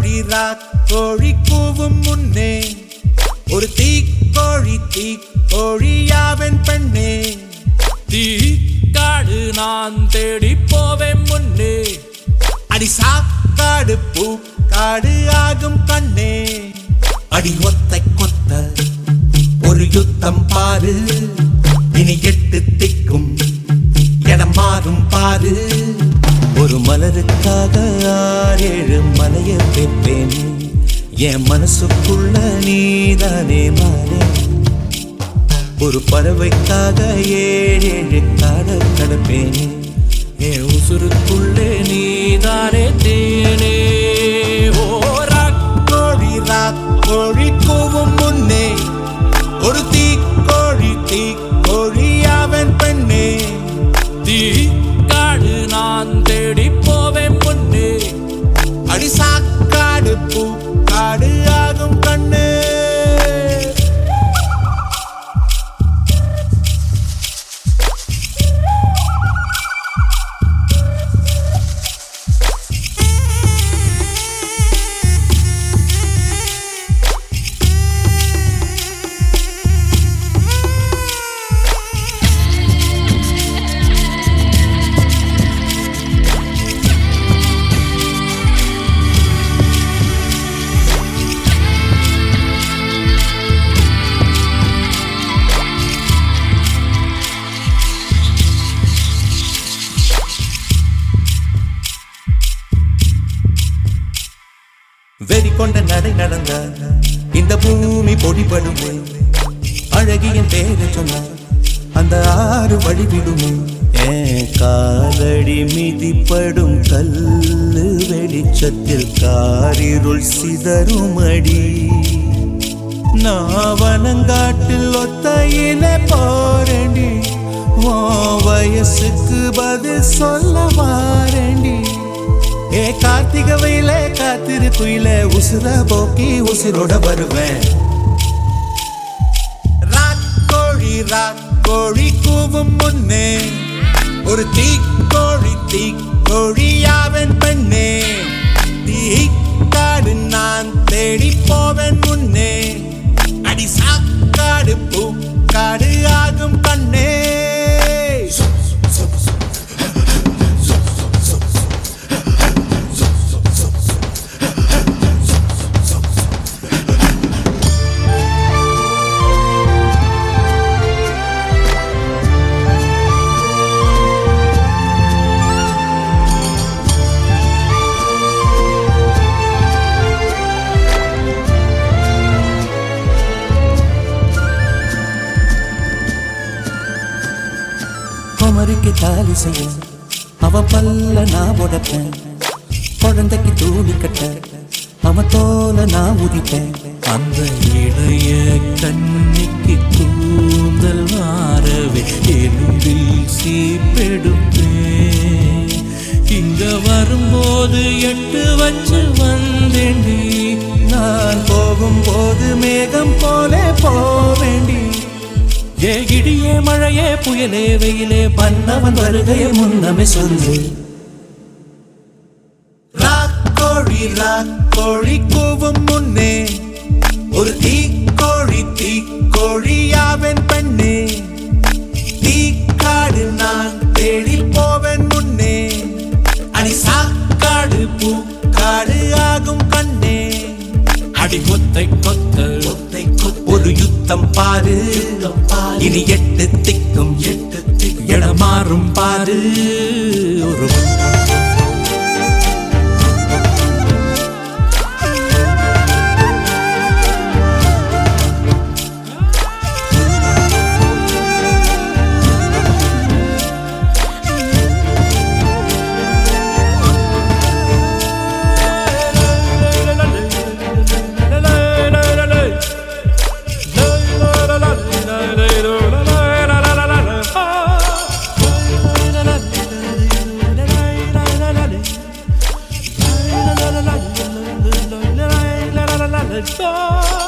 கோழி ராக் கோழி கூவும் முன்னே ஒரு தீக்கோழி தீக்கோழியாவன் பெண்ணே தீக்காடு நான் தேடி போவேன் முன்னே அடி சாக்காடு பூக்காடு ஆகும் கண்ணே அடி ஒத்தை கொத்த ஒரு யுத்தம் பாரு இனி எட்டு திக்கும் இடம் மாறும் பாரு ஒரு மலருக்காக ஆறேழு மலைய வைப்பேன் என் மனசுக்குள்ள நீதானே மாறே ஒரு பறவைக்காக ஏழேழு காட கடப்பேன் என் உசுருக்குள்ளே நீதானே தேனே ஓரா கோழி ராக் கோழி கூவும் முன்னே ஒரு தீக்கோழி தீக்கோழியாவன் பெண்ணே தீக்காடு நான் தேடி போவேன் முன்னே அடி சாக்காடு பூக்காடு ஆகும் கண்ணே வெறி கொண்ட நடை நடந்த இந்த பூமி பொடிபடுமே அழகியின் பேரை சொன்ன அந்த ஆறு வழிவிடுமே ஏன் காலடி மிதிப்படும் கல்லு வெளிச்சத்தில் காரிருள் சிதறுமடி நாவனங்காட்டில் ஒத்தையில போரண்டி ஓ வயசுக்கு பதில் சொல்ல வாரண்டி ஏ கார்த்திக வெயில காத்திரு குயில உசுர போக்கி உசிரோட வருவேன் ராக்கோழி ராக்கோழி கூவும் முன்னே ஒரு தீக்கோழி தீக்கோழியாவன் பெண்ணே தீக்காடு நான் தேடி போவேன் முன்னே அடி சாக்காடு பூக்காடு ஆகும் கண்ணே குமரிக்கு தாலி செய்ய அவன் பல்ல நான் உடைப்பேன் குழந்தைக்கு தூளி கட்ட அவன் தோலை நான் உதிப்பேன் அந்த இளைய கண்ணிக்கு கூந்தல் மாறவே எலும்பில் சீப்பெடுப்பேன் இங்க வரும்போது எட்டு வச்சு வந்தேண்டி நான் போகும்போது மேகம் போலே போவேண்டி ஏ இடியே மழையே புயலே வெயிலே பன்னவன் வருகையை முன்னமே சொல்லு ராக்கோழி ராக்கோழி கூவும் முன்னே ஒரு தீக்கோழி தீக்கோழியாவன் பெண்ணே தீக்காடு நான் தேடி போவேன் முன்னே அடி சாக்காடு பூக்காடு ஆகும் கண்ணே அடி கொத்தை கொத்த கொத்தை கொத்த ஒரு யுத்தம் பாரு இனி எட்டு திக்கும் எட்டு திக்கும் இடமாறும் பாரு ஒரு Oh